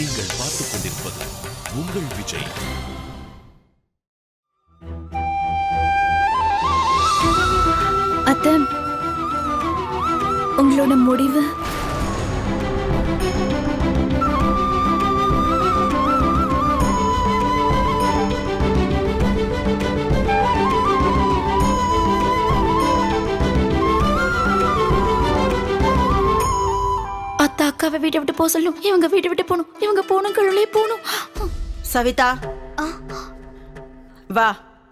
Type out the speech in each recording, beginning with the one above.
நீங்கள் பார்த்துக் கொண்டிருப்பது உங்கள் விஜய் அத்தை உங்களோட முடிவு அத்தா அக்காவை வீட்டை விட்டு போக சொல்லணும் இவங்க வீட்டை விட்டு போகணும் இவங்க போகணும் கழுவிலே போகணும் சவிதா வா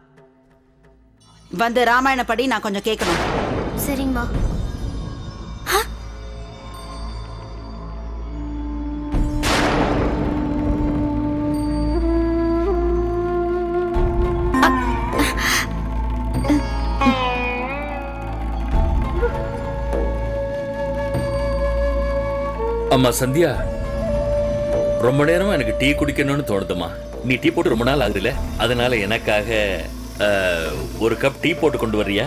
வந்து ராமாயண படி நான் கொஞ்சம் கேட்கணும் சரிங்கம்மா அம்மா சந்தியா ரொம்ப நேரமா எனக்கு டீ குடிக்கணும்னு தோணுதுமா நீ டீ போட்டு ரொம்ப நாள் ஆகுதுல்ல அதனால எனக்காக அஹ், ஒரு கப் டீ போட்டு கொண்டு வர்றியா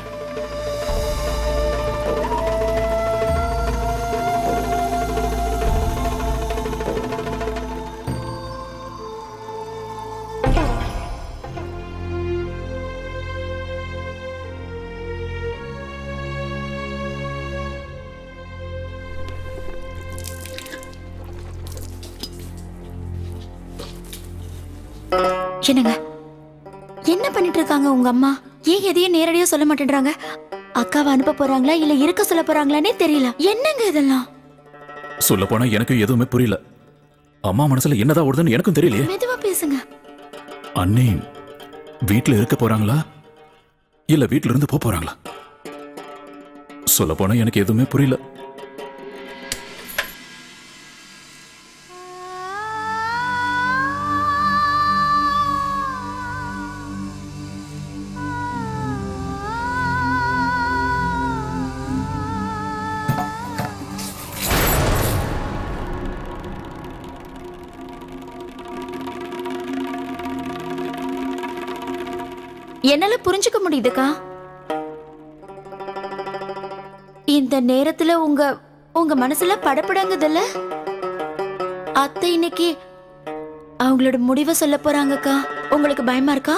என்னங்க என்ன பண்ணிட்டு இருக்காங்க உங்க அம்மா ஏன் எதையும் நேரடியா சொல்ல மாட்டேன்றாங்க அக்காவை அனுப்ப போறாங்களா இல்ல இருக்க சொல்ல போறாங்களானே தெரியல என்னங்க இதெல்லாம் சொல்ல போனா எனக்கு எதுவுமே புரியல அம்மா மனசுல என்னதான் ஓடுதுன்னு எனக்கும் தெரியலையே மெதுவா பேசுங்க அண்ணி வீட்ல இருக்க போறாங்களா இல்ல வீட்ல இருந்து போக போறாங்களா சொல்ல போனா எனக்கு எதுவுமே புரியல என்னால புரிஞ்சுக்க முடியுதுக்கா இந்த நேரத்துல உங்க உங்க மனசுல படப்படங்குதுல்ல அத்தை இன்னைக்கு அவங்களோட முடிவை சொல்ல போறாங்கக்கா உங்களுக்கு பயமா இருக்கா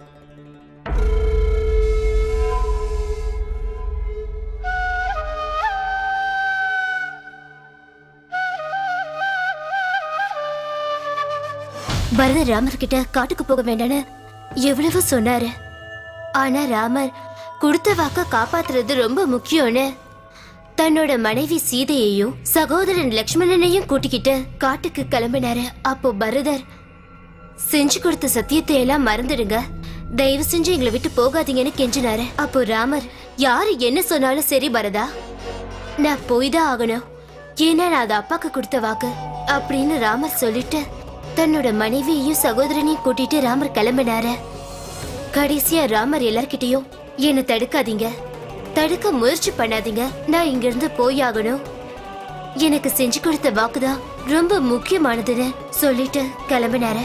பரதர் ராமர் கிட்ட காட்டுக்கு போக வேண்டான்னு எவ்வளவு சொன்னாரு ஆனா ராமர் கொடுத்த வாக்க காப்பாத்துறது ரொம்ப முக்கியம்னு தன்னோட மனைவி சீதையையும் சகோதரன் லக்ஷ்மணனையும் கூட்டிக்கிட்டு காட்டுக்கு கிளம்பினாரு அப்போ பரதர் செஞ்சு கொடுத்த சத்தியத்தை எல்லாம் மறந்துடுங்க தயவு செஞ்சு எங்களை விட்டு போகாதீங்கன்னு கெஞ்சினாரு அப்போ ராமர் யாரு என்ன சொன்னாலும் சரி பரதா நான் போய் தான் ஆகணும் ஏன்னா நான் அது அப்பாக்கு கொடுத்த வாக்கு அப்படின்னு ராமர் சொல்லிட்டு தன்னோட மனைவியையும் சகோதரனையும் கூட்டிட்டு ராமர் கிளம்பினாரு கடைசியா ராமர் எல்லார்கிட்டயும் என்ன தடுக்காதீங்க தடுக்க முயற்சி பண்ணாதீங்க நான் இங்கிருந்து போயாகணும் எனக்கு செஞ்சு கொடுத்த வாக்குதான் ரொம்ப முக்கியமானதுன்னு சொல்லிட்டு கிளம்பினாரு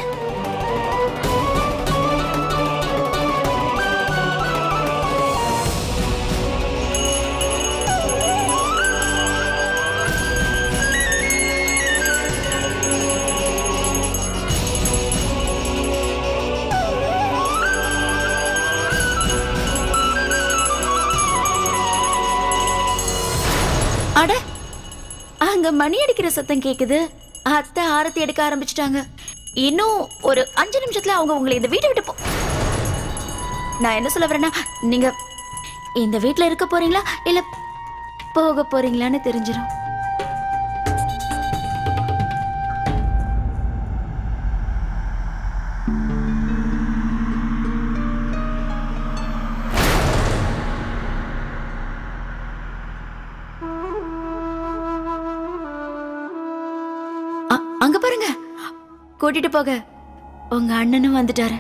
அட அங்க மணி அடிக்கிற சத்தம் கேக்குது அத்தை ஆரத்தி எடுக்க ஆரம்பிச்சிட்டாங்க இன்னும் ஒரு அஞ்சு நிமிஷத்துல அவங்க உங்களை இந்த வீட்டை விட்டு போ நான் என்ன சொல்ல வரேன்னா நீங்க இந்த வீட்ல இருக்க போறீங்களா இல்ல போக போறீங்களான்னு தெரிஞ்சிடும் அ- அங்க பாருங்க கூட்டிட்டு போக உங்க அண்ணனும் வந்துட்டாரு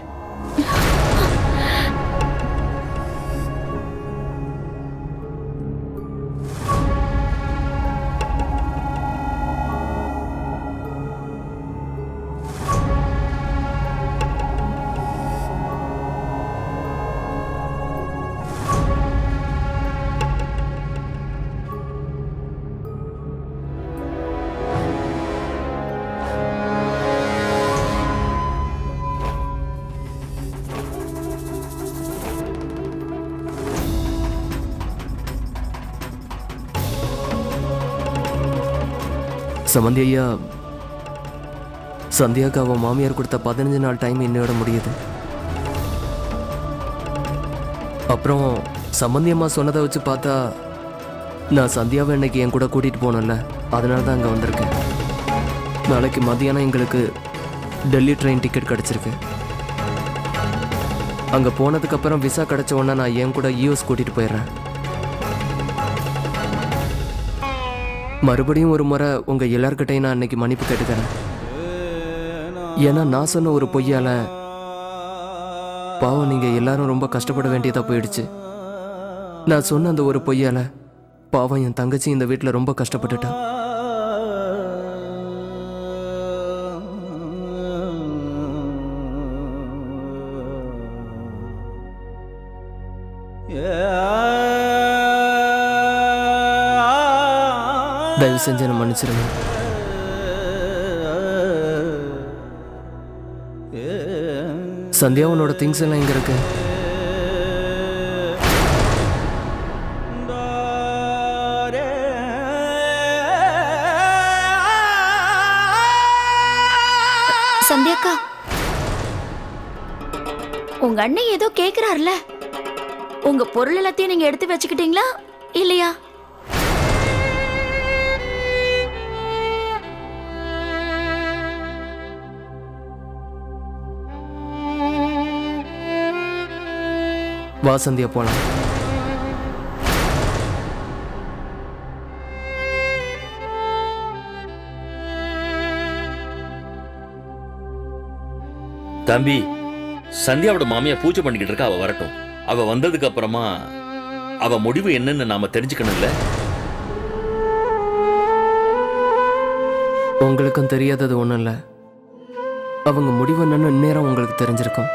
சமந்தி ஐயா சந்தியாக்கு அவன் மாமியார் கொடுத்த பதினஞ்சு நாள் டைம் இன்னையோட முடியுது அப்புறம் சம்பந்தி அம்மா சொன்னதை வச்சு பார்த்தா நான் சந்தியாவை இன்னைக்கு என் கூட கூட்டிகிட்டு போனேன்ல அதனால தான் அங்கே வந்திருக்கேன் நாளைக்கு மதியானம் எங்களுக்கு டெல்லி ட்ரெயின் டிக்கெட் கிடச்சிருக்கு அங்கே போனதுக்கப்புறம் விசா கிடச்ச உடனே நான் என் கூட யூஎஸ் கூட்டிகிட்டு போயிடுறேன் மறுபடியும் ஒரு முறை உங்கள் எல்லார்கிட்டையும் நான் இன்னைக்கு மன்னிப்பு கேட்டுக்கிறேன் ஏன்னா நான் சொன்ன ஒரு பொய்யால பாவம் நீங்கள் எல்லாரும் ரொம்ப கஷ்டப்பட வேண்டியதாக போயிடுச்சு நான் சொன்ன அந்த ஒரு பொய்யால பாவம் என் தங்கச்சி இந்த வீட்டில் ரொம்ப கஷ்டப்பட்டுட்டா தயவு செஞ்சு என்னை மன்னிச்சிருங்க சந்தியா உன்னோட திங்ஸ் எல்லாம் எங்க இருக்கு சந்தியாக்கா உங்க அண்ணன் ஏதோ கேக்குறாருல உங்க பொருள் எல்லாத்தையும் நீங்க எடுத்து வச்சுக்கிட்டீங்களா இல்லையா வா சந்தியா போலாம் தம்பி சந்தியாவோட மாமியா பூஜை பண்ணிக்கிட்டு இருக்கா அவ வரட்டும் அவ வந்ததுக்கு அப்புறமா அவ முடிவு என்னன்னு நாம தெரிஞ்சுக்கணும்ல உங்களுக்கும் தெரியாதது ஒன்றும் இல்லை அவங்க முடிவு என்னன்னு இந்நேரம் உங்களுக்கு தெரிஞ்சிருக்கும்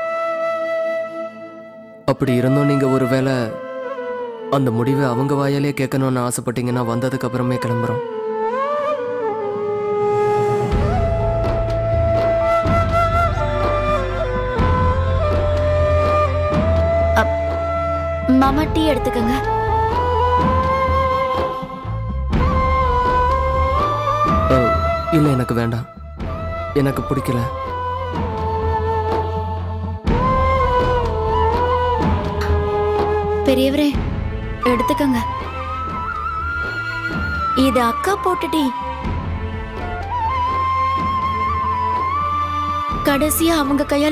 அப்படி இருந்தும் நீங்கள் ஒரு வேளை அந்த முடிவை அவங்க வாயாலே கேட்கணும்னு ஆசைப்பட்டீங்கன்னா வந்ததுக்கு அப்புறமே கிளம்புறோம் மாமா டீ எடுத்துக்கங்க இல்லை எனக்கு வேண்டாம் எனக்கு பிடிக்கல பெரியவரே எடுத்துக்கங்க இது அக்கா போட்ட டீ கடைசியா அவங்க கையால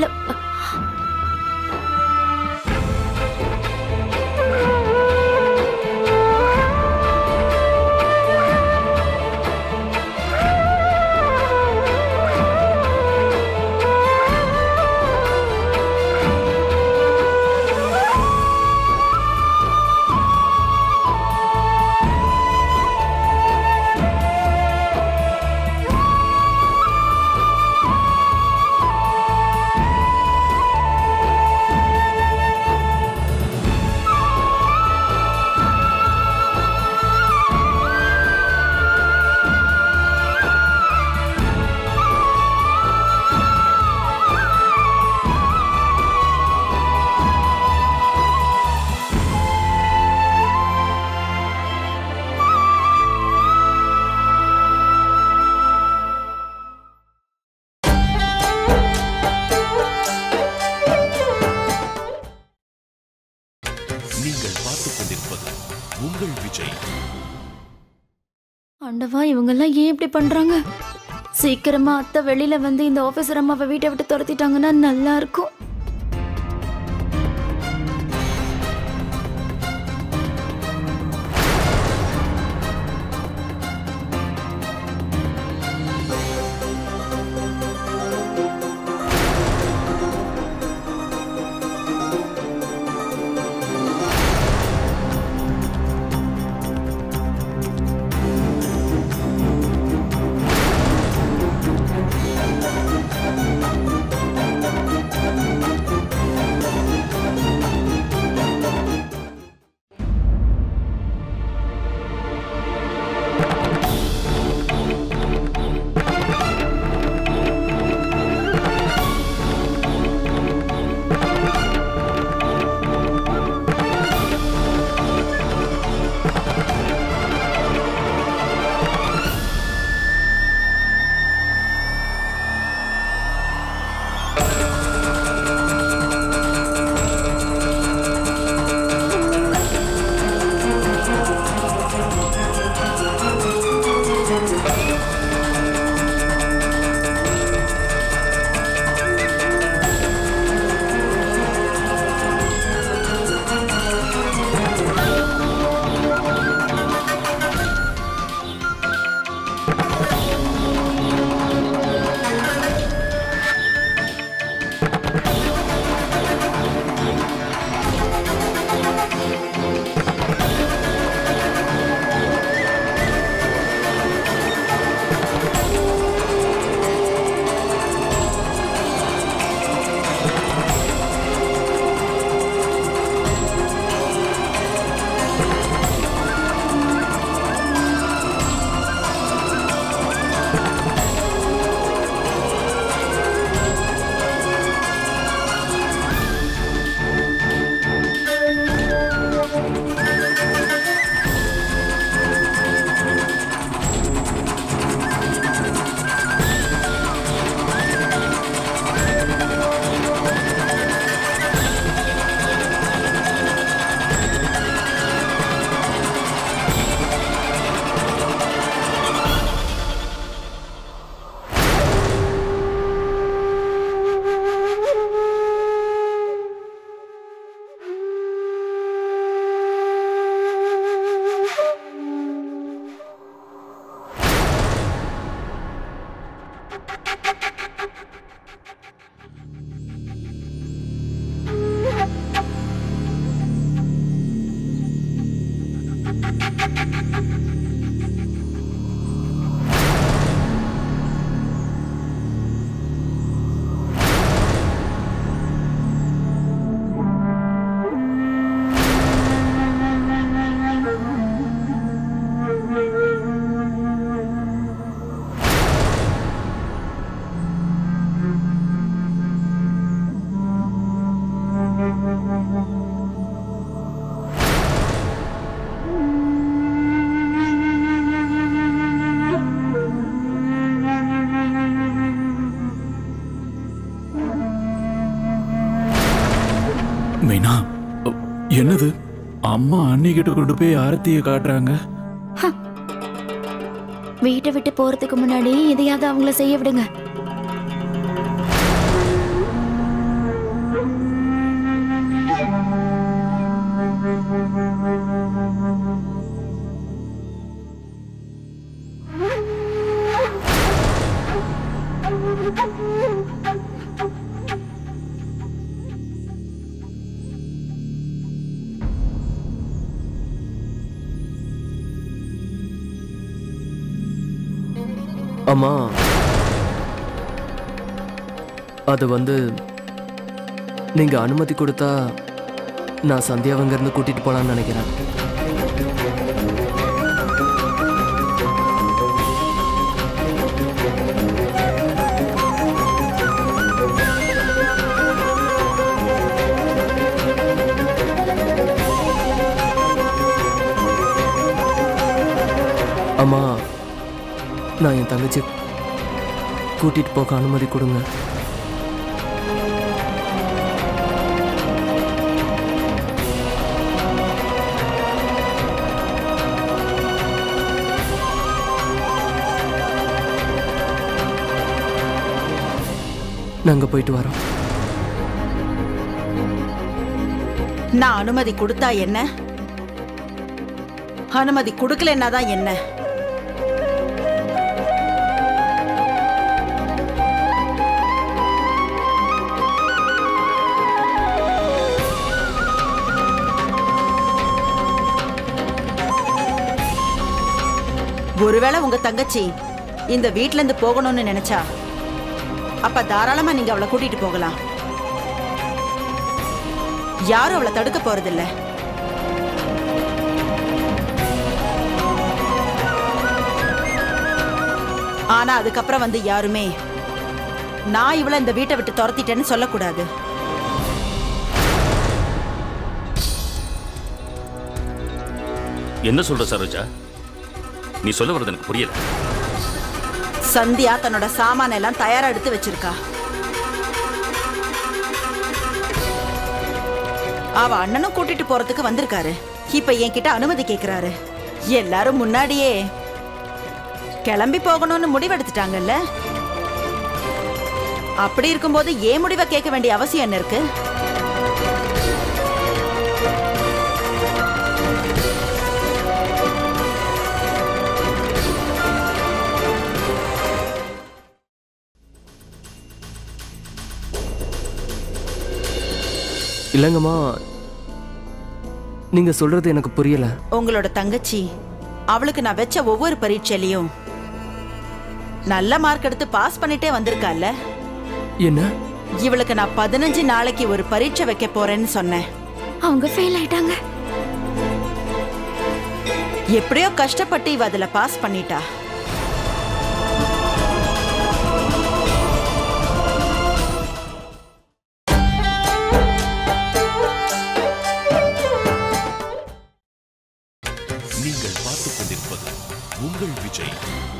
நீங்கள் பார்த்துக் கொண்டிருப்பது உங்கள் விஜய் ஆண்டவா இவங்கெல்லாம் ஏன் இப்படி பண்றாங்க சீக்கிரமா அத்தை வெளியில வந்து இந்த ஆபீசர் அம்மாவை வீட்டை விட்டு துரத்திட்டாங்கன்னா நல்லா இருக்கும் மீனா அ, என்னது அம்மா அண்ணி கிட்ட கொண்டு போய் ஆரத்தியை காட்டுறாங்க வீட்டை விட்டு போறதுக்கு முன்னாடி எதையாவது அவங்கள செய்ய விடுங்க அம்மா அது வந்து நீங்க அனுமதி கொடுத்தா நான் சந்தியாவை இருந்து கூட்டிட்டு போலாம்னு நினைக்கிறேன் அம்மா நான் என் தங்கச்சி கூட்டிட்டு போக அனுமதி கொடுங்க நாங்க போயிட்டு வரோம் நான் அனுமதி கொடுத்தா என்ன அனுமதி கொடுக்கலன்னா தான் என்ன ஒருவேளை உங்க தங்கச்சி இந்த வீட்ல இருந்து போகணும்னு நினைச்சா அப்ப தாராளமா நீங்க அவளை கூட்டிட்டு போகலாம் யாரும் அவளை தடுக்க போறதில்ல ஆனா அதுக்கப்புறம் வந்து யாருமே நான் இவளை இந்த வீட்டை விட்டு துரத்திட்டேன்னு சொல்லக்கூடாது என்ன சொல்ற சரோஜா நீ சொல்ல வர்றது எனக்கு புரியல சந்தியா தன்னோட சாமான எல்லாம் தயாரா எடுத்து வச்சிருக்கா அவ அண்ணனும் கூட்டிட்டு போறதுக்கு வந்திருக்காரு இப்ப என்கிட்ட அனுமதி கேக்குறாரு எல்லாரும் முன்னாடியே கிளம்பி போகணும்னு முடிவெடுத்துட்டாங்கல்ல அப்படி இருக்கும்போது ஏன் முடிவை கேட்க வேண்டிய அவசியம் என்ன இருக்கு இல்லைங்கம்மா நீங்க சொல்றது எனக்கு புரியல உங்களோட தங்கச்சி அவளுக்கு நான் வச்ச ஒவ்வொரு பரீட்சையிலையும் நல்ல மார்க் எடுத்து பாஸ் பண்ணிட்டே வந்திருக்கால என்ன இவளுக்கு நான் பதினஞ்சு நாளைக்கு ஒரு பரீட்சை வைக்க போறேன்னு சொன்னேன் அவங்க ஃபெயில் ஆயிட்டாங்க எப்படியோ கஷ்டப்பட்டு இவ அதுல பாஸ் பண்ணிட்டா நீங்கள் பார்த்துக் கொண்டிருப்பது உங்கள் விஜய்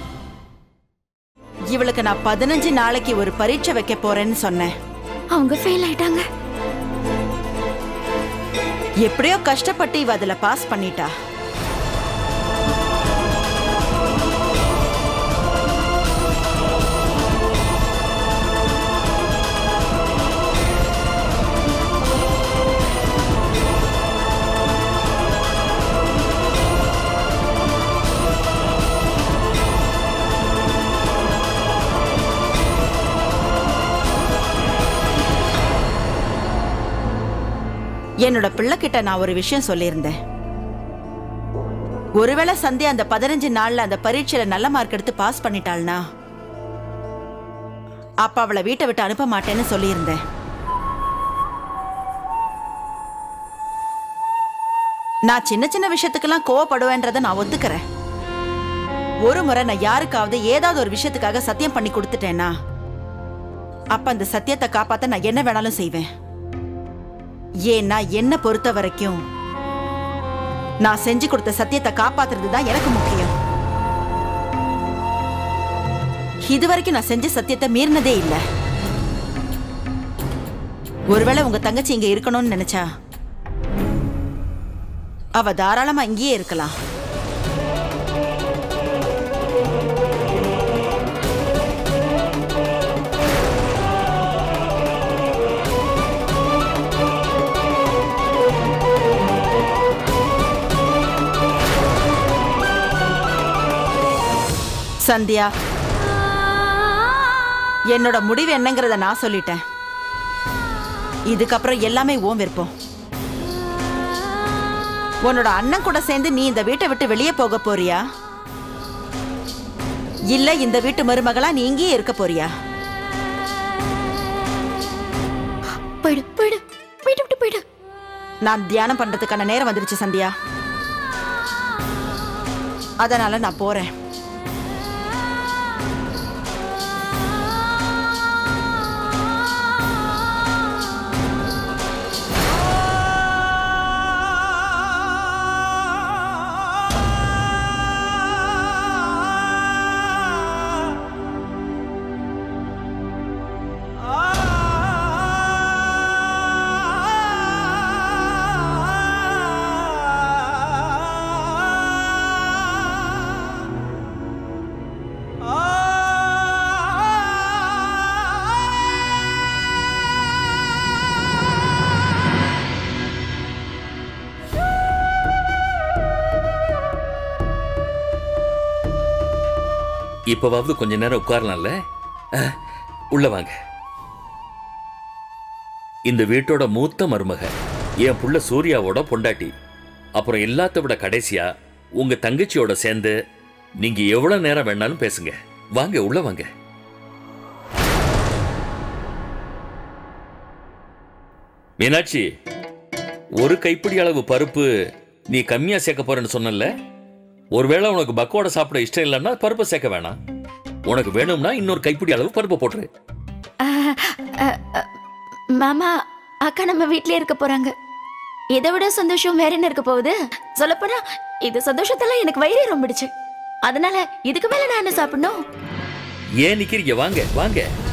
இவளுக்கு நான் பதினஞ்சு நாளைக்கு ஒரு பரீட்சை வைக்க போறேன்னு சொன்னேன் அவங்க ஃபெயில் ஆயிட்டாங்க எப்படியோ கஷ்டப்பட்டு இவ அதுல பாஸ் பண்ணிட்டா என்னோட பிள்ளைகிட்ட நான் ஒரு விஷயம் சொல்லியிருந்தேன் ஒருவேளை சந்தியா அந்த பதினஞ்சு நாள்ல அந்த பரீட்சையில நல்ல மார்க் எடுத்து பாஸ் பண்ணிட்டாள்னா அப்ப அவளை வீட்டை விட்டு அனுப்ப மாட்டேன்னு சொல்லியிருந்தேன் நான் சின்ன சின்ன விஷயத்துக்கெல்லாம் கோவப்படுவேன்றதை நான் ஒத்துக்கிறேன் ஒரு முறை நான் யாருக்காவது ஏதாவது ஒரு விஷயத்துக்காக சத்தியம் பண்ணி கொடுத்துட்டேன்னா அப்ப அந்த சத்தியத்தை காப்பாத்த நான் என்ன வேணாலும் செய்வேன் ஏன்னா என்ன பொறுத்த வரைக்கும் நான் செஞ்சு கொடுத்த சத்தியத்தை காப்பாத்துறது தான் எனக்கு முக்கியம் இது வரைக்கும் நான் செஞ்ச சத்தியத்தை மீறினதே இல்லை ஒருவேளை உங்க தங்கச்சி இங்க இருக்கணும்னு நினைச்சா அவ தாராளமா இங்கேயே இருக்கலாம் சந்தியா என்னோட முடிவு என்னங்கிறத நான் சொல்லிட்டேன் இதுக்கப்புறம் எல்லாமே ஓம் விருப்பம் உன்னோட அண்ணன் கூட சேர்ந்து நீ இந்த வீட்டை விட்டு வெளியே போக போறியா இல்ல இந்த வீட்டு மருமகளா நீ இங்கேயே இருக்க போறியா போயிடு போயிடு போயிட்டு விட்டு போயிடு நான் தியானம் பண்றதுக்கான நேரம் வந்துருச்சு சந்தியா அதனால நான் போறேன் இப்பவாவது கொஞ்ச நேரம் உட்காரலாம்ல அஹ், உள்ள வாங்க இந்த வீட்டோட மூத்த மருமக என் புள்ள சூர்யாவோட பொண்டாட்டி அப்புறம் எல்லாத்த விட கடைசியா உங்க தங்கச்சியோட சேர்ந்து நீங்க எவ்வளவு நேரம் வேணாலும் பேசுங்க வாங்க உள்ள வாங்க மீனாட்சி ஒரு கைப்பிடி அளவு பருப்பு நீ கம்மியா சேர்க்க போறேன்னு சொன்னல ஒருவேளை உனக்கு பக்கோட சாப்பிட இஷ்டம் இல்லைன்னா பருப்பை சேர்க்க வேணாம் உனக்கு வேணும்னா இன்னொரு கைப்பிடி அளவு பருப்பை போட்டுரு அஹ், அஹ், அஹ், மாமா அக்கா நம்ம வீட்லயே இருக்க போறாங்க இதை விட சந்தோஷம் வேற என்ன இருக்க போகுது சொல்லப்போனா இது சந்தோஷத்தெல்லாம் எனக்கு வயிறே ரொம்பிடுச்சு அதனால இதுக்கு மேல நான் என்ன சாப்பிடணும் ஏன் நிக்கிறீங்க வாங்க வாங்க